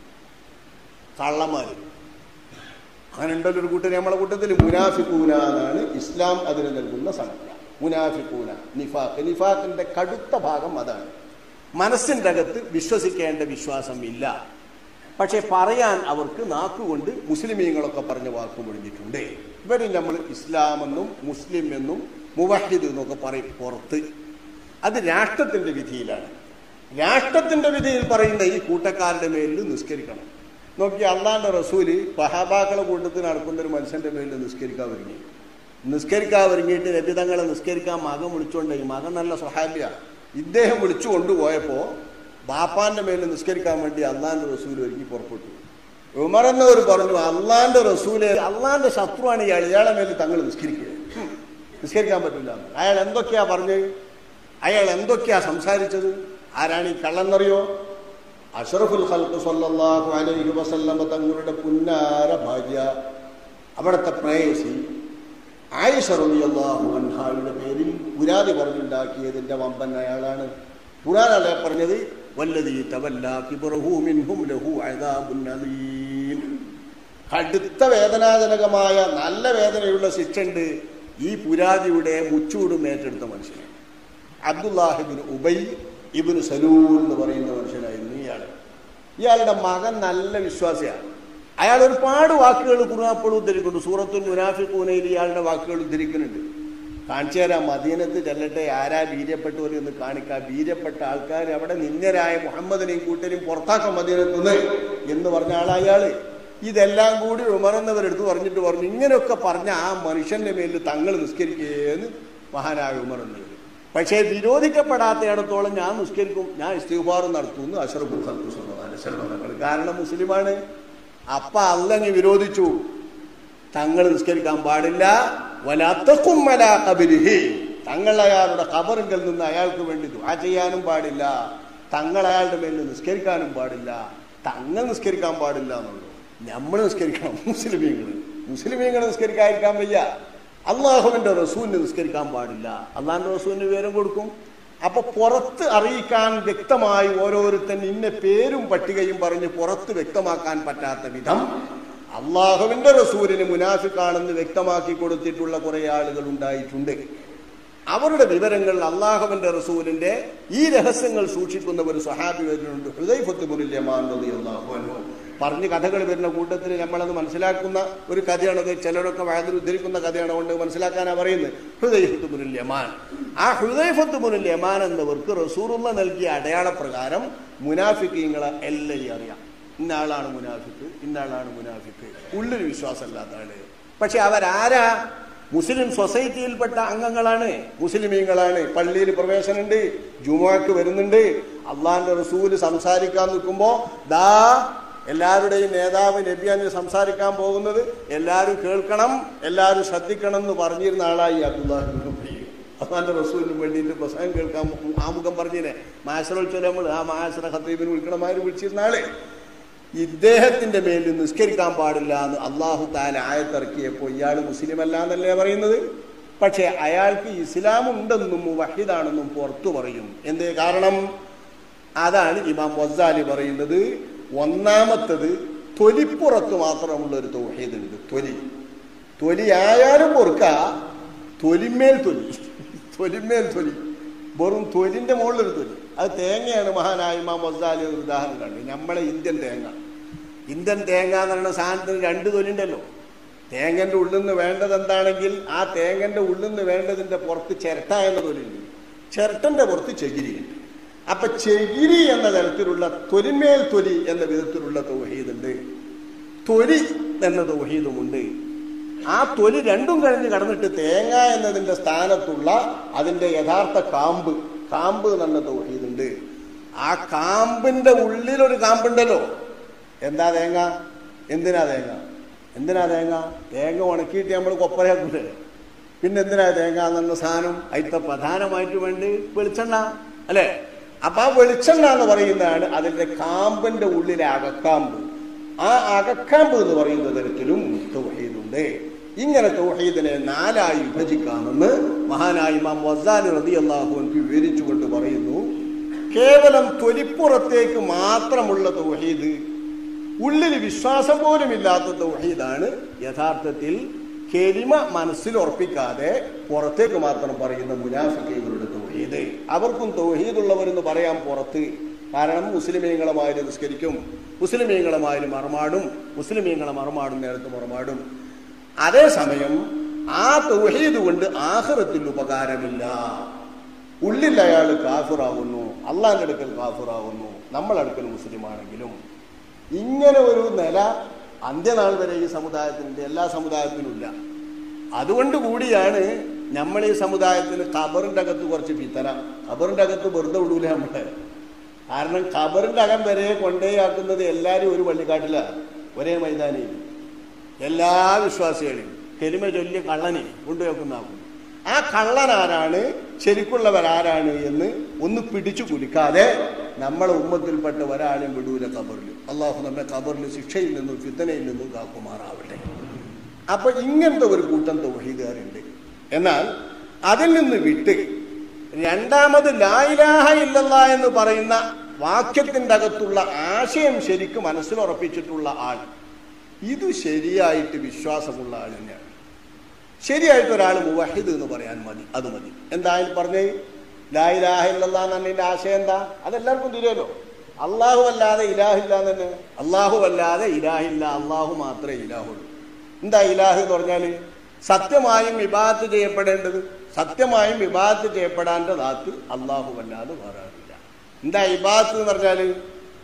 കള്ളന്മാര് അങ്ങനെ ഉണ്ടല്ലോ ഒരു കൂട്ടർ നമ്മളെ കൂട്ടത്തിൽ മുനാഫിക്കൂന എന്നാണ് ഇസ്ലാം അതിന് നൽകുന്ന സംഖ്യ മുനാഫിക്കൂന നിഫാഖ് നിഫാഖിന്റെ കടുത്ത ഭാഗം അതാണ് മനസ്സിന്റെ അകത്ത് വിശ്വസിക്കേണ്ട വിശ്വാസം ഇല്ല പക്ഷെ പറയാൻ അവർക്ക് നാക്കുകൊണ്ട് മുസ്ലിമീങ്ങളൊക്കെ പറഞ്ഞ വാക്ക് മുഴിഞ്ഞിട്ടുണ്ട് ഇവരിൽ നമ്മൾ ഇസ്ലാമെന്നും മുസ്ലിം എന്നും മുവഹിദ് എന്നൊക്കെ പറയും പുറത്ത് അത് രാഷ്ട്രത്തിന്റെ വിധിയിലാണ് രാഷ്ട്രത്തിന്റെ വിധിയിൽ പറയുന്ന ഈ കൂട്ടക്കാരുടെ മേലിൽ നിസ്കരിക്കണം നോക്കി അള്ളാന്റെ റസൂല് പഹാബാക്കളെ കൂട്ടത്തിൽ നടക്കുന്ന ഒരു മനുഷ്യന്റെ മേലിൽ നിസ്കരിക്കാൻ ഒരുങ്ങി നിസ്കരിക്കാൻ ഒരുങ്ങിയിട്ട് രജിതങ്ങളെ നിസ്കരിക്കാൻ മകൻ വിളിച്ചുകൊണ്ട് ഈ മകൻ നല്ല സഹാബിയ ഇദ്ദേഹം വിളിച്ചു കൊണ്ടുപോയപ്പോ ബാപ്പാന്റെ മേലിൽ നിസ്കരിക്കാൻ വേണ്ടി അള്ളാന്റെ റസൂൽ ഒരുങ്ങി പുറപ്പെട്ടു ഉമർ എന്നവർ പറഞ്ഞു അള്ളാന്റെ റസൂല് അള്ളാന്റെ ശത്രുവാണ് ഇയാൾ ഇയാളെ മേലിൽ തങ്ങൾ നിസ്കരിക്കുക ഹും, നിസ്കരിക്കാൻ പറ്റില്ല എന്ന്. അയാൾ എന്തൊക്കെയാ പറഞ്ഞത് അയാൾ എന്തൊക്കെയാ സംസാരിച്ചത് ആരാണ് ഈ കള്ളെന്നറിയോ അഷറഫുൽ ഖൽഖ് സല്ലല്ലാഹു അലൈഹി വസല്ലമ തങ്ങളുടെ പുന്നാര ഭാര്യ അവിടുത്തെ പ്രേയസി ആയിഷ റളിയല്ലാഹു അൻഹായുടെ പേരിൽ പുരാതി പറഞ്ഞുണ്ടാക്കിയതിന്റെ വമ്പൻ അയാളാണ് ഖുർആനല്ലേ പറഞ്ഞത് വല്ലദീ തവല്ലാ കിബ്റഹു മിൻഹും ലഹു അദാബുൻ അലീം കടുത്ത വേദനാജനകമായ നല്ല വേദനയുള്ള ശിക്ഷയുണ്ട് ഈ പുരാതിയുടെ മുച്ചൂടും ഏറ്റെടുത്ത മനുഷ്യന് അബ്ദുല്ലാഹിബിൻ ഉബൈ ഇബിന് സലൂൽ എന്ന് പറയുന്ന മനുഷ്യനായിരുന്നു ഇയാൾ ഇയാളുടെ മകൻ നല്ല വിശ്വാസിയാണ് അയാൾ ഒരുപാട് വാക്കുകൾ ഖുർആാപ്പോഴും ഉദ്ധരിക്കുന്നുണ്ട് സൂറത്തുൽ മുനാഫിഖൂനയിൽ ഇയാളുടെ വാക്കുകൾ ഉദ്ധരിക്കുന്നുണ്ട് കാണിച്ചു തരാം മദീനത്ത് ചെല്ലട്ടെ ആരാ വീര്യപ്പെട്ടവർ എന്ന് കാണിക്കാം വീര്യപ്പെട്ട ആൾക്കാർ അവിടെ നിന്ദരായ മുഹമ്മദിനെയും കൂട്ടരെയും പുറത്താക്കാം മദീനത്ത് നിന്ന് എന്ന് പറഞ്ഞ ആളാ അയാള് ഇതെല്ലാം കൂടി ഉമറന്നവരെടുത്ത് പറഞ്ഞിട്ട് പറഞ്ഞു ഇങ്ങനെയൊക്കെ പറഞ്ഞ ആ മനുഷ്യന്റെ മേലിൽ തങ്ങൾ നിസ്കരിക്കേന്ന് മഹാനായ ഉമറന്നവർ പക്ഷേ വിരോധിക്കപ്പെടാത്തയിടത്തോളം ഞാൻ നിസ്കരിക്കും ഞാൻ ഇസ്തിഫാറും നടത്തുമെന്ന് അഷറഫുൽ ഖൽഖു സ്വല്ലല്ലാഹു അലൈഹി വസല്ലം തങ്ങൾ കാരണം മുസ്ലിമാണ് അപ്പ അല്ലങ്ങ് വിരോധിച്ചു തങ്ങൾ നിസ്കരിക്കാൻ പാടില്ല വലാത്തക്കും വലാ ഖബരിഹി തങ്ങൾ അയാളുടെ ഖബറിങ്കിൽ നിന്ന് അയാൾക്ക് വേണ്ടി ദുആ ചെയ്യാനും പാടില്ല തങ്ങൾ അയാളുടെ മേലിൽ നിസ്കരിക്കാനും പാടില്ല തങ്ങൾ നിസ്കരിക്കാൻ പാടില്ല എന്നുള്ളൂ നമ്മൾ നിസ്കരിക്കണം മുസ്ലിമീങ്ങൾ മുസ്ലിമീങ്ങൾ നിസ്കരിക്കാതിരിക്കാൻ വയ്യ അള്ളാഹുവിന്റെ റസൂലിന് നിസ്കരിക്കാൻ പാടില്ല അള്ളാഹിന്റെ റസൂലിന് വിവരം കൊടുക്കും അപ്പൊ പുറത്ത് അറിയിക്കാൻ വ്യക്തമായി ഓരോരുത്തൻ ഇന്ന പേരും പട്ടികയും പറഞ്ഞ് പുറത്ത് വ്യക്തമാക്കാൻ പറ്റാത്ത വിധം അള്ളാഹുവിന്റെ റസൂലിന് മുനാഫിക്കാണെന്ന് വ്യക്തമാക്കി കൊടുത്തിട്ടുള്ള കുറെ ആളുകൾ ഉണ്ടായിട്ടുണ്ട് അവരുടെ വിവരങ്ങൾ അള്ളാഹുവിന്റെ റസൂലിന്റെ ഈ രഹസ്യങ്ങൾ സൂക്ഷിക്കുന്ന ഒരു സഹാബി വരുന്നുണ്ട് ഹൃദയഫത്തുമുല്ലാഹു പറഞ്ഞ് കഥകൾ വരുന്ന കൂട്ടത്തിൽ നമ്മളത് മനസ്സിലാക്കുന്ന ഒരു കഥയാണത് ചിലരൊക്കെ വയതിൽ ഉദ്ധരിക്കുന്ന കഥയാണ് കൊണ്ട് മനസ്സിലാക്കാനാണ് പറയുന്നത് ഹൃദയഫത്തുമുൽ യമാൻ ആ ഹൃദയഫത്തുമുൽ യമാൻ എന്നവർക്ക് റസൂറുള്ള നൽകിയ അടയാളപ്രകാരം മുനാഫിക്കീങ്ങളെ എല്ലാം അറിയാം ഇന്ന ആളാണ് മുനാഫിക്ക് ഇന്ന ആളാണ് മുനാഫിക്ക് ഉള്ളിൽ വിശ്വാസമില്ലാത്ത ആള് പക്ഷെ അവരാരാ മുസ്ലിം സൊസൈറ്റിയിൽപ്പെട്ട അംഗങ്ങളാണ് മുസ്ലിമീങ്ങളാണ് പള്ളിയിൽ പ്രവേശനമുണ്ട് ജുമാക്ക് വരുന്നുണ്ട് അള്ളാന്റെ റസൂല് സംസാരിക്കാൻ നിൽക്കുമ്പോ ദാ എല്ലാവരുടെയും നേതാവ് നബിയാന് സംസാരിക്കാൻ പോകുന്നത് എല്ലാവരും കേൾക്കണം എല്ലാവരും ശ്രദ്ധിക്കണം എന്ന് പറഞ്ഞിരുന്ന ആളായി അബ്ദുല്ലാഹി അള്ളാന്റെ റസൂലിന് വേണ്ടിയിട്ട് പ്രസംഗം കേൾക്കാൻ ആമുഖം പറഞ്ഞില്ലേ മാസറോത്സവം നമ്മൾ ആ മാസറ ഖത്തീബിന് വിളിക്കണമാര് വിളിച്ചിരുന്ന ആള് ഇദ്ദേഹത്തിന്റെ മേലിൽ നിസ്കരിക്കാൻ പാടില്ല എന്ന് അള്ളാഹു താല ആയത്തിറക്കിയപ്പോൾ ഇയാൾ മുസ്ലിം അല്ല എന്നല്ലേ പറയുന്നത് പക്ഷെ അയാൾക്ക് ഇസ്ലാം ഉണ്ടെന്നും വഹിദാണെന്നും പുറത്തു പറയും എന്തേ കാരണം അതാണ് ഇമാം വസാലി പറയുന്നത് ഒന്നാമത്തത് തൊലിപ്പുറത്ത് മാത്രമുള്ള ഒരു തൗഹീദ് ഉണ്ട് തൊലി തൊലി ആയാലും പൊറുക്ക തൊലിമേൽ തൊലി തൊലിമേൽ തൊലി വെറും തൊലിന്റെ മുകളിലൊരു തൊലി അത് തേങ്ങയാണ് മഹാനായ ഇമാം വസാലി ഒരു ഉദാഹരണം കണ്ടു നമ്മളെ ഇന്ത്യൻ തേങ്ങ ഇന്ത്യൻ തേങ്ങ എന്ന് പറയുന്ന സാധനത്തിന് രണ്ട് തൊലി ഉണ്ടല്ലോ തേങ്ങന്റെ ഉള്ളിൽ നിന്ന് വേണ്ടത് എന്താണെങ്കിൽ ആ തേങ്ങന്റെ ഉള്ളിൽ നിന്ന് വേണ്ടതിന്റെ പുറത്ത് ചിരട്ട എന്ന തൊലിയുണ്ട് ചിരട്ടന്റെ പുറത്ത് ചെകിരിയുണ്ട് അപ്പൊ ചെകിരി എന്ന തരത്തിലുള്ള തൊലിമേൽ തൊലി എന്ന വിധത്തിലുള്ള തൗഹീദുണ്ട് തൊലി എന്ന തൗഹീദുമുണ്ട് ആ തൊലി രണ്ടും കഴിഞ്ഞ് കടന്നിട്ട് തേങ്ങ എന്നതിന്റെ സ്ഥാനത്തുള്ള അതിന്റെ യഥാർത്ഥ കാമ്പ് കാമ്പ് എന്ന തൗഹീദുണ്ട് ആ കാമ്പിന്റെ ഉള്ളിലൊരു കാമ്പുണ്ടല്ലോ എന്താ തേങ്ങ എന്തിനാ തേങ്ങ എന്തിനാ തേങ്ങ തേങ്ങ ഉണക്കിയിട്ട് നമ്മൾ കൊപ്പരയാക്കൂലേ പിന്നെ എന്തിനാ തേങ്ങ എന്നുള്ള സാധനം അതിന്റെ പ്രധാനമായിട്ട് വേണ്ടി വെളിച്ചെണ്ണ അല്ലേ അപ്പൊ ആ വെളിച്ചെണ്ണ എന്ന് പറയുന്നതാണ് അതിന്റെ കാമ്പിന്റെ ഉള്ളിലെ അകക്കാമ്പ് ആ അകക്കാമ്പ് എന്ന് പറയുന്ന തരത്തിലും തൗഹീദുണ്ട് ഇങ്ങനെ തൗഹീദിനെ നാലായി വിഭജിക്കാമെന്ന് മഹാനായ ഇമാം വസാലി റതി അള്ളാഹുവിന് വിവരിച്ചുകൊണ്ട് പറയുന്നു കേവലം തൊലിപ്പുറത്തേക്ക് മാത്രമുള്ള തൗഹീദ് ഉള്ളിൽ വിശ്വാസം പോലും ഇല്ലാത്ത തൗഹീദാണ് യഥാർത്ഥത്തിൽ കെരിമ മനസ്സിൽ ഉറപ്പിക്കാതെ പുറത്തേക്ക് മാത്രം പറയുന്ന മുനാഫിക്കൈകളുടെ തൗഹീദ് അവർക്കും തൗഹീദുള്ളവരെന്ന് പറയാൻ പുറത്ത് കാരണം മുസ്ലിമീങ്ങളുമായി നിസ്കരിക്കും മുസ്ലിമീങ്ങളുമായി മറമാടും മുസ്ലിമീങ്ങളെ മറമാടും നേരത്ത് മറമാടും അതേസമയം ആ തൗഹീദ് കൊണ്ട് ആഹ്റത്തിൽ ഉപകാരമില്ല ഉള്ളിൽ അയാൾ കാഫിറാവുന്നു അള്ളാന്റെ അടുക്കൽ കാഫിറാവുന്നു നമ്മളടുക്കൽ മുസ്ലിമാണെങ്കിലും ഇങ്ങനെ ഒരു നില അന്ത്യനാൾ വരെ ഈ സമുദായത്തിനുണ്ട് എല്ലാ സമുദായത്തിനും ഇല്ല അതുകൊണ്ട് കൂടിയാണ് നമ്മൾ ഈ സമുദായത്തിന് ഖബറിന്റെ അകത്ത് കുറച്ച് പിത്തന ഖബറിന്റെ അകത്ത് വെറുതെ വിടൂല നമ്മളെ കാരണം ഖബറിന്റെ അകം വരെ കൊണ്ടേയാക്കുന്നത് എല്ലാരും ഒരു പള്ളിക്കാട്ടില ഒരേ മൈതാനിയിൽ എല്ലാ വിശ്വാസികളെയും കെലിമ ചൊല്ലിയ കള്ളനെ കൊണ്ടുവെക്കുന്നാകും ആ കള്ളനാരാണ് ശരിക്കുള്ളവരാരാണ് എന്ന് ഒന്ന് പിടിച്ചു കുലുക്കാതെ നമ്മളെ ഉമ്മത്തിൽപ്പെട്ട ഒരാളെയും വിടൂല ഖബറിൽ അള്ളാഹു നമ്മെ ഖബറിൽ ശിക്ഷയിൽ നിന്നും ഫിത്തനയിൽ നിന്നും കാക്കുമാറാവട്ടെ അപ്പൊ ഇങ്ങനത്തെ ഒരു കൂട്ടം തൗഹീദുകാരുണ്ട് എന്നാൽ അതിൽ നിന്ന് വിട്ട് രണ്ടാമത് ലായിലാഹ ഇല്ലല്ല എന്ന് പറയുന്ന വാക്യത്തിന്റെ അകത്തുള്ള ആശയം ശരിക്കും മനസ്സിലുറപ്പിച്ചിട്ടുള്ള ആൾ ഇത് ശരിയായിട്ട് വിശ്വാസമുള്ള ആൾ തന്നെയാണ് ശരിയായിട്ട് ഒരാൾ മുവഹിദ് എന്ന് പറയാൻ മതി അത് മതി എന്തായാലും പറഞ്ഞേ ലായിലാഹ ഇല്ലല്ല എന്നതിന്റെ ആശയം എന്താ അതെല്ലാവർക്കും തിരിയല്ലോ അള്ളാഹു അല്ലാതെ ഇലാഹില്ല എന്ന് തന്നെ അള്ളാഹു അല്ലാതെ ഇലാഹില്ല അള്ളാഹു മാത്രമേ ഇലാഹുള്ളൂ എന്താ ഇലാഹ് എന്ന് പറഞ്ഞാല് സത്യമായും വിവാദത്ത് ചെയ്യപ്പെടേണ്ടത് സത്യമായും വിവാദത്ത് ചെയ്യപ്പെടാൻ്റെ ദാത്ത് അള്ളാഹു അല്ലാതെ വേറെ ആളില്ല എന്താ ഇബാദത്ത് എന്ന് പറഞ്ഞാല്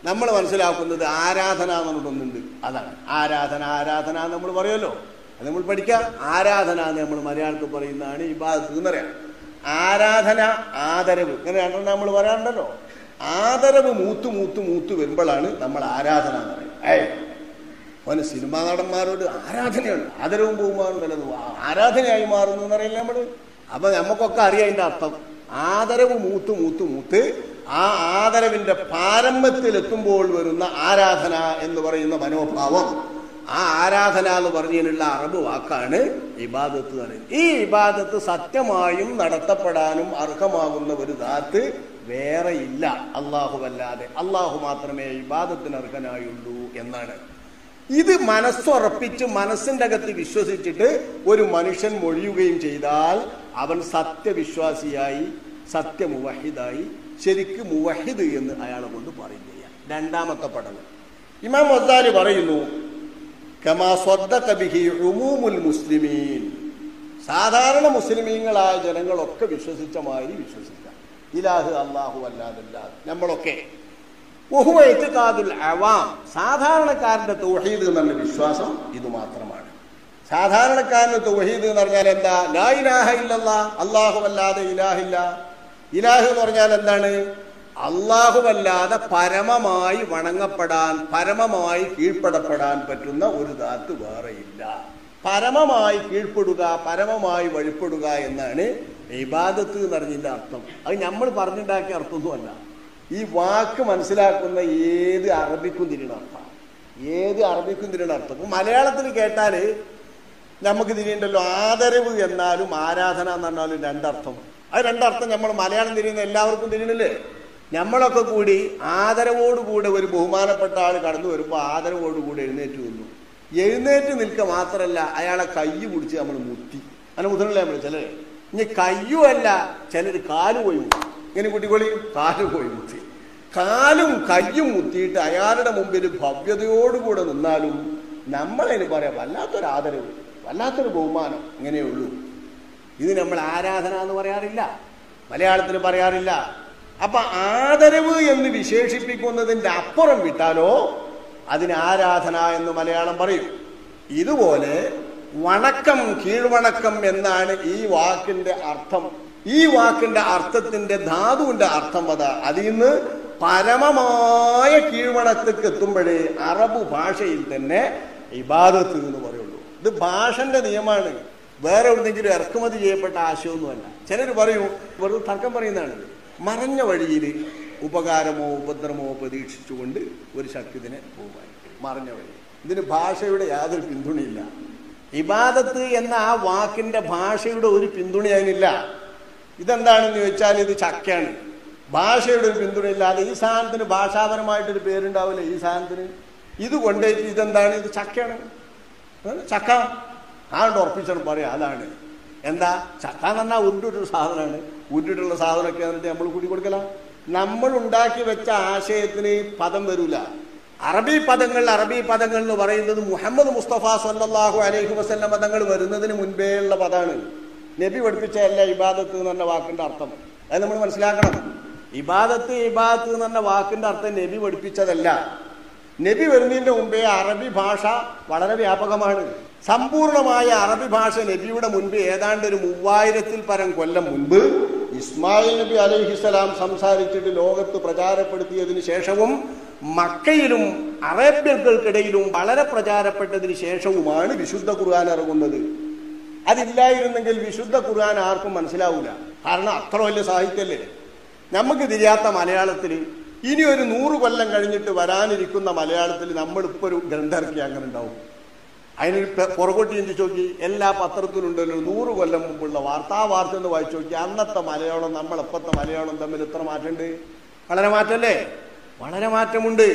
നമ്മൾ മനസ്സിലാക്കുന്നത് ആരാധന എന്നുള്ളതൊന്നുണ്ട് അതാണ് ആരാധന ആരാധന എന്ന് നമ്മൾ പറയുമല്ലോ അത് നമ്മൾ പഠിക്കാം ആരാധന എന്ന് നമ്മൾ മലയാളത്തിൽ പറയുന്നതാണ് ഈ ഭാഗത്ത് എന്നറിയാം ആരാധന ആദരവ് ഇങ്ങനെ രണ്ടെണ്ണം നമ്മൾ പറയാറുണ്ടല്ലോ ആദരവ് മൂത്ത് മൂത്ത് മൂത്ത് വരുമ്പോഴാണ് നമ്മൾ ആരാധന എന്ന് പറയുന്നത് ഏയ് അവന് സിനിമാ നടന്മാരോട് ആരാധനയുണ്ട് ആദരവും ബഹുമാനും വല്ലതും ആരാധനയായി മാറുന്നു എന്നറിയില്ല നമ്മള് അപ്പൊ നമുക്കൊക്കെ അറിയാം അതിന്റെ അർത്ഥം ആദരവ് മൂത്ത് മൂത്ത് മൂത്ത് ആ ആദരവിന്റെ പാരമ്പത്തിൽ എത്തുമ്പോൾ വരുന്ന ആരാധന എന്ന് പറയുന്ന മനോഭാവം ആ ആരാധന എന്ന് പറഞ്ഞതിനുള്ള അറബ് വാക്കാണ് ഇബാദത്ത് എന്ന് പറയുന്നത് ഈ ഇബാദത്ത് സത്യമായും നടത്തപ്പെടാനും അർഹമാകുന്ന ഒരു ദാത്ത് വേറെ ഇല്ല അല്ലാഹുവല്ലാതെ അള്ളാഹു മാത്രമേ ഇബാദത്തിന് അർഹനായുള്ളൂ എന്നാണ് ഇത് മനസ്സുറപ്പിച്ച് മനസ്സിന്റെ അകത്ത് വിശ്വസിച്ചിട്ട് ഒരു മനുഷ്യൻ മൊഴിയുകയും ചെയ്താൽ അവൻ സത്യവിശ്വാസിയായി സത്യമുവഹിദായി ശരിക്ക് മുവഹിദ് എന്ന് അയാളെ കൊണ്ട് പറയുകയാണ് രണ്ടാമത്തെ പഠനം ഇമാം മൊസാലി പറയുന്നു കമാ സ്വദ്ദഖ ബിഹി ഉമൂമുൽ മുസ്ലിമീൻ സാധാരണ മുസ്ലിമീങ്ങളായ ജനങ്ങളൊക്കെ വിശ്വസിച്ച മാതിരി വിശ്വസിക്കാം ഇലാഹ് അള്ളാഹു അല്ലാതല്ല നമ്മളൊക്കെ വഹുവ ഇത്തിഖാദുൽ അവാം സാധാരണക്കാരന്റെ തൗഹീദ് എന്നുള്ള വിശ്വാസം ഇത് മാത്രമാണ് സാധാരണക്കാരന് തൗഹീദ് എന്ന് പറഞ്ഞാൽ എന്താ ലാ ഇലാഹ ഇല്ലല്ലാ അല്ലാഹു അല്ലാതെ ഇലാഹില്ല ഇലാഹ് എന്ന് പറഞ്ഞാൽ എന്താണ് അല്ലാഹുവല്ലാതെ പരമമായി വണങ്ങപ്പെടാൻ പരമമായി കീഴ്പ്പെടപ്പെടാൻ പറ്റുന്ന ഒരു ദാത്ത് വേറെയില്ല പരമമായി കീഴ്പ്പെടുക പരമമായി വഴിപ്പെടുക എന്നാണ് ഇബാദത്ത് എന്ന് പറഞ്ഞതിന്റെ അർത്ഥം അത് നമ്മൾ പറഞ്ഞുണ്ടാക്കിയ അർത്ഥമൊന്നുമല്ല ഈ വാക്ക് മനസ്സിലാക്കുന്ന ഏത് അറബിക്കും തിരിയണ അർത്ഥം ഏത് അറബിക്കും തിരിയണ അർത്ഥം ഇപ്പൊ മലയാളത്തിൽ കേട്ടാൽ നമുക്ക് തിരിയണ്ടല്ലോ ആദരവ് എന്നാലും ആരാധന എന്ന് പറഞ്ഞാലും രണ്ടർത്ഥം അത് രണ്ടർത്ഥം നമ്മൾ മലയാളം തിരിയുന്ന എല്ലാവർക്കും തിരിയണില്ലേ നമ്മളൊക്കെ കൂടി ആദരവോടുകൂടെ ഒരു ബഹുമാനപ്പെട്ട ആൾ കടന്നു വരുമ്പോൾ ആദരവോടുകൂടി എഴുന്നേറ്റ് വന്നു എഴുന്നേറ്റ് നിൽക്കുക മാത്രമല്ല അയാളെ കൈ പിടിച്ച് നമ്മൾ മുത്തി അങ്ങനെ മുതലല്ലേ നമ്മൾ ചിലര് ഇനി കയ്യുമല്ല ചിലർ കാല് പോയി മുത്തി ഇങ്ങനെ കുട്ടിക്കൊളി കാല് പോയി മുത്തി കാലും കയ്യും മുത്തിയിട്ട് അയാളുടെ മുമ്പിൽ ഭവ്യതയോടുകൂടെ നിന്നാലും നമ്മളതിന് പറയാം വല്ലാത്തൊരു ആദരവ് വല്ലാത്തൊരു ബഹുമാനം ഇങ്ങനെയുള്ളൂ ഇത് നമ്മൾ ആരാധന എന്ന് പറയാറില്ല മലയാളത്തിൽ പറയാറില്ല അപ്പൊ ആദരവ് എന്ന് വിശേഷിപ്പിക്കുന്നതിന്റെ അപ്പുറം വിട്ടാലോ അതിന് ആരാധന എന്ന് മലയാളം പറയും ഇതുപോലെ വണക്കം കീഴ്വണക്കം എന്നാണ് ഈ വാക്കിന്റെ അർത്ഥം ഈ വാക്കിന്റെ അർത്ഥത്തിന്റെ ധാതുവിന്റെ അർത്ഥം അതാ അതിൽ നിന്ന് പരമമായ കീഴ്വണത്തേക്ക് എത്തുമ്പോഴേ അറബ് ഭാഷയിൽ തന്നെ ഇബാദത്ത് എന്ന് പറയുള്ളൂ ഇത് ഭാഷന്റെ നിയമമാണ് വേറെ എവിടെന്നെങ്കിലും ഇറക്കുമതി ചെയ്യപ്പെട്ട ആശയമൊന്നുമല്ല ചിലർ പറയും വെറുതെ തർക്കം പറയുന്നതാണ് മറഞ്ഞ വഴിയിൽ ഉപകാരമോ ഉപദ്രവമോ പ്രതീക്ഷിച്ചുകൊണ്ട് ഒരു ശക്തിനെ പോകുവാൻ മറഞ്ഞ വഴി ഇതിന് ഭാഷയുടെ യാതൊരു പിന്തുണയില്ല ഇബാദത്ത് എന്ന ആ വാക്കിന്റെ ഭാഷയുടെ ഒരു പിന്തുണ അതിനില്ല ഇതെന്താണെന്ന് ചോദിച്ചാൽ ഇത് ചക്കയാണ് ഭാഷയുടെ ഒരു പിന്തുണയില്ലാതെ ഈ സാധനത്തിന് ഭാഷാപരമായിട്ടൊരു പേരുണ്ടാവില്ല ഈ സാധനത്തിന് ഇത് കൊണ്ടുപോയിട്ട് ഇതെന്താണ് ഇത് ചക്കയാണ് ഏ? ചക്ക ആണ്ട് ഉറപ്പിച്ചാണ് പറയാം അതാണ് എന്താ ചക്ക എന്ന് പറഞ്ഞാൽ ഉരുട്ടിട്ടൊരു സാധനമാണ് ഉരുട്ടിട്ടുള്ള സാധനമൊക്കെ എന്നിട്ട് നമ്മൾ കൂടി കൊടുക്കല നമ്മൾ ഉണ്ടാക്കി വെച്ച ആശയത്തിന് പദം വരൂല അറബി പദങ്ങൾ അറബി പദങ്ങൾ എന്ന് പറയുന്നത് മുഹമ്മദ് മുസ്തഫ സല്ലല്ലാഹു അലൈഹി വസല്ലം പദങ്ങൾ വരുന്നതിന് മുൻപേ ഉള്ള പദമാണ് നബി പഠിപ്പിച്ച എല്ലാ ഇബാദത്ത് എന്ന് പറഞ്ഞ വാക്കിന്റെ അർത്ഥം അത് നമ്മൾ മനസ്സിലാക്കണം ഇബാദത്ത് ഇബാദത്ത് എന്ന് പറഞ്ഞ വാക്കിന്റെ അർത്ഥം നബി പഠിപ്പിച്ചതല്ല നബി വരുന്നതിന്റെ മുമ്പേ അറബി ഭാഷ വളരെ വ്യാപകമാണ് സമ്പൂർണമായ അറബി ഭാഷ നബിയുടെ മുൻപ് ഏതാണ്ട് ഒരു മൂവായിരത്തിൽ പരം കൊല്ലം മുൻപ് ഇസ്മായിൽ നബി അലൈഹിസ്സലാം സംസാരിച്ചിട്ട് ലോകത്ത് പ്രചാരപ്പെടുത്തിയതിനു ശേഷവും മക്കയിലും അറേബ്യർക്കിടയിലും വളരെ പ്രചാരപ്പെട്ടതിന് ശേഷവുമാണ് വിശുദ്ധ ഖുർആൻ ഇറങ്ങുന്നത് അതില്ലായിരുന്നെങ്കിൽ വിശുദ്ധ ഖുർആൻ ആർക്കും മനസ്സിലാവൂല കാരണം അത്ര വലിയ സാഹിത്യമല്ലേ നമുക്ക് തിരിയാത്ത മലയാളത്തിൽ ഇനി ഒരു നൂറ് കൊല്ലം കഴിഞ്ഞിട്ട് വരാനിരിക്കുന്ന മലയാളത്തിൽ നമ്മളിപ്പോൾ ഒരു ഗ്രന്ഥം ഇറക്കി അങ്ങനെ ഉണ്ടാവും അതിനൊരു പെ- പുറകോട്ട് ചിന്തിച്ച് നോക്കി എല്ലാ പത്രത്തിലും ഉണ്ടല്ലോ നൂറ് കൊല്ലം മുമ്പുള്ള വാർത്ത ആ വാർത്ത ഒന്ന് വായിച്ചു നോക്കി അന്നത്തെ മലയാളം നമ്മളെപ്പത്തെ മലയാളം തമ്മിൽ എത്ര മാറ്റമുണ്ട് വളരെ മാറ്റമല്ലേ വളരെ മാറ്റമുണ്ട്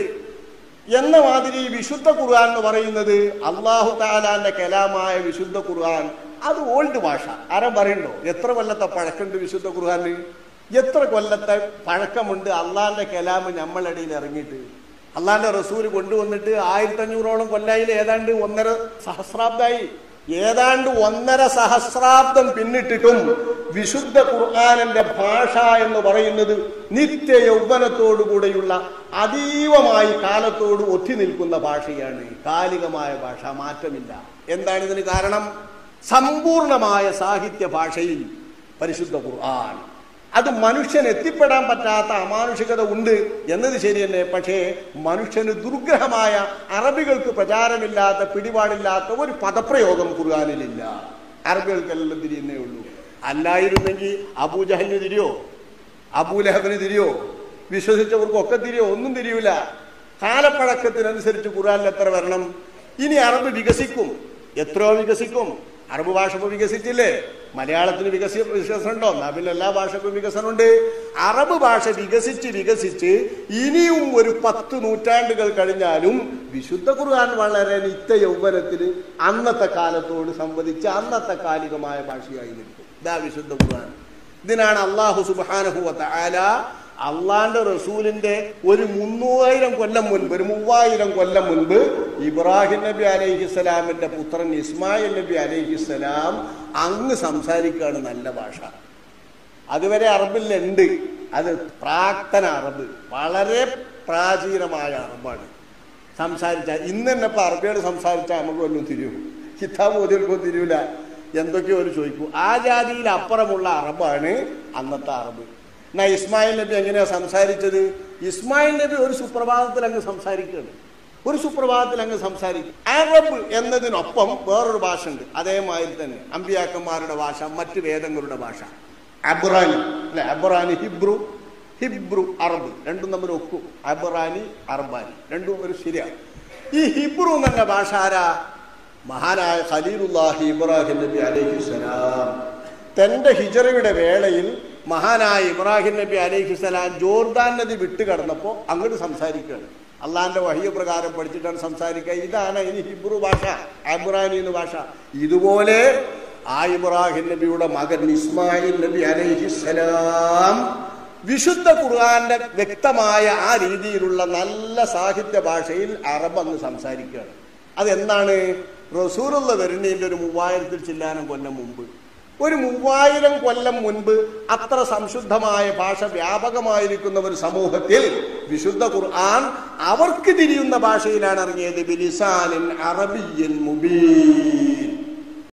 എന്ന മാതിരി വിശുദ്ധ ഖുർആൻ എന്ന് പറയുന്നത് അള്ളാഹു താലാന്റെ കലാമായ വിശുദ്ധ ഖുർആൻ അത് ഓൾഡ് ഭാഷ ആരും പറയണ്ടോ എത്ര കൊല്ലത്തെ പഴക്കമുണ്ട് വിശുദ്ധ ഖുർആന് എത്ര കൊല്ലത്തെ പഴക്കമുണ്ട് അള്ളാന്റെ കലാമ് നമ്മളിടയിൽ ഇറങ്ങിയിട്ട് അള്ളാന്റെ റസൂല് കൊണ്ടുവന്നിട്ട് ആയിരത്തി അഞ്ഞൂറോളം കൊല്ലായിൽ ഏതാണ്ട് ഒന്നര സഹസ്രാബ്ദമായി ഏതാണ്ട് ഒന്നര സഹസ്രാബ്ദം പിന്നിട്ടിട്ടും വിശുദ്ധ ഖുർആാനിന്റെ ഭാഷ എന്ന് പറയുന്നത് നിത്യ യൗവനത്തോടുകൂടെയുള്ള അതീവമായി കാലത്തോട് ഒത്തി നിൽക്കുന്ന ഭാഷയാണ് കാലികമായ ഭാഷ മാറ്റമില്ല എന്താണ് ഇതിന് കാരണം സമ്പൂർണമായ സാഹിത്യ ഭാഷയിൽ പരിശുദ്ധ ഖുർആൻ അത് മനുഷ്യൻ എത്തിപ്പെടാൻ പറ്റാത്ത അമാനുഷികത ഉണ്ട് എന്നത് ശരി തന്നെ പക്ഷേ മനുഷ്യന് ദുർഗ്രഹമായ അറബികൾക്ക് പ്രചാരമില്ലാത്ത പിടിപാടില്ലാത്ത ഒരു പദപ്രയോഗം ഖുർആാനിലില്ല അറബികൾക്കെല്ലാം തിരിയുന്നേ ഉള്ളൂ അല്ലായിരുന്നെങ്കിൽ അബൂജഹലിന് തിരിയോ അബൂലഹബിന് തിരിയോ വിശ്വസിച്ചവർക്കൊക്കെ തിരിയോ ഒന്നും തിരിയൂല കാലപ്പഴക്കത്തിനനുസരിച്ച് ഖുർആനിൽ എത്ര വരണം ഇനി അറബ് വികസിക്കും എത്രയോ വികസിക്കും അറബ് ഭാഷ ഇപ്പൊ വികസിച്ചില്ലേ മലയാളത്തിന് വികസി വികസനമുണ്ടോ എന്നാ പിന്നെ എല്ലാ ഭാഷക്കും വികസനമുണ്ട് അറബ് ഭാഷ വികസിച്ച് വികസിച്ച് ഇനിയും ഒരു പത്ത് നൂറ്റാണ്ടുകൾ കഴിഞ്ഞാലും വിശുദ്ധ ഖുർആൻ വളരെ നിത്യ യൗവനത്തിന് അന്നത്തെ കാലത്തോട് സംവദിച്ച് അന്നത്തെ കാലികമായ ഭാഷയായി നിൽക്കും ഇതാ വിശുദ്ധ ഖുർആൻ ഇതിനാണ് അള്ളാഹു സുബാനഹുവത്ത ആല അള്ളാന്റെ റസൂലിന്റെ ഒരു മുന്നൂറായിരം കൊല്ലം മുൻപ് ഒരു മൂവായിരം കൊല്ലം മുൻപ് ഇബ്രാഹിം നബി അലൈഹിസ്സലാമിന്റെ പുത്രൻ ഇസ്മായിൽ നബി അലൈഹിസ്സലാം അങ്ങ് സംസാരിക്കുകയാണ് നല്ല ഭാഷ അതുവരെ അറബിലുണ്ട് അത് പ്രാക്തന അറബ് വളരെ പ്രാചീനമായ അറബാണ് സംസാരിച്ച ഇന്ന് തന്നെ ഇപ്പൊ അറബിയോട് സംസാരിച്ചാൽ നമുക്ക് വല്ലതും തിരിയും കിതാബ് ഓതികൾക്കൊന്നും തിരിയൂല എന്തൊക്കെയോ ഒരു ചോദിക്കൂ ആ ജാതിയിൽ അപ്പുറമുള്ള അറബാണ് അന്നത്തെ അറബ് എന്നാ ഇസ്മായിൽ നബി എങ്ങനെയാ സംസാരിച്ചത് ഇസ്മായിൽ നബി ഒരു സുപ്രഭാതത്തിൽ അങ്ങ് സംസാരിക്കുകയാണ് ഒരു സുപ്രഭാതത്തിൽ അങ്ങ് സംസാരിക്കും അറബ് എന്നതിനൊപ്പം വേറൊരു ഭാഷ ഉണ്ട് അതേമാതിരി തന്നെ അമ്പിയാക്കന്മാരുടെ ഭാഷ മറ്റ് വേദങ്ങളുടെ ഭാഷ അബ്രാനി അല്ലെ അബ്രാനി ഹിബ്രു ഹിബ്രു അറബ് രണ്ടും തമ്മിൽ ഒക്കും അബ്രാനി അറബാനി രണ്ടും ഒരു ശരിയാണ് ഈ ഹിബ്രു എന്ന ഭാഷ ആരാ മഹാനായ ഖലീലുല്ലാഹി ഇബ്രാഹിം നബി അലൈഹിസ്സലാം തന്റെ ഹിജറയുടെ വേളയിൽ മഹാനായ ഇബ്രാഹിം നബി അലൈഹിസ്സലാം ജോർദാൻ നദി വിട്ട് കടന്നപ്പോൾ അങ്ങോട്ട് സംസാരിക്കുകയാണ് അള്ളാന്റെ വഹിയ പ്രകാരം പഠിച്ചിട്ടാണ് സംസാരിക്കുക ഇതാണ് ഇനി ഹിബ്രു ഭാഷ അബ്രാനി എന്ന ഭാഷ ഇതുപോലെ ആ ഇബ്രാഹിം നബിയുടെ മകൻ ഇസ്മായിൽ നബി അലൈഹിസ്സലാം വിശുദ്ധ ഖുർആന്റെ വ്യക്തമായ ആ രീതിയിലുള്ള നല്ല സാഹിത്യ ഭാഷയിൽ അറബ് അങ്ങ് സംസാരിക്കുകയാണ് അതെന്താണ് റസൂലുള്ള വരുന്നതിന്റെ ഒരു മൂവായിരത്തിൽ ചില്ലാനം കൊല്ലം മുമ്പ് ഒരു മൂവായിരം കൊല്ലം മുൻപ് അത്ര സംശുദ്ധമായ ഭാഷ വ്യാപകമായിരിക്കുന്ന ഒരു സമൂഹത്തിൽ വിശുദ്ധ ഖുർആൻ അവർക്ക് തിരിയുന്ന ഭാഷയിലാണ് ഇറങ്ങിയത് ബിലിസാനിൻ അറബിയൻ മുബീൻ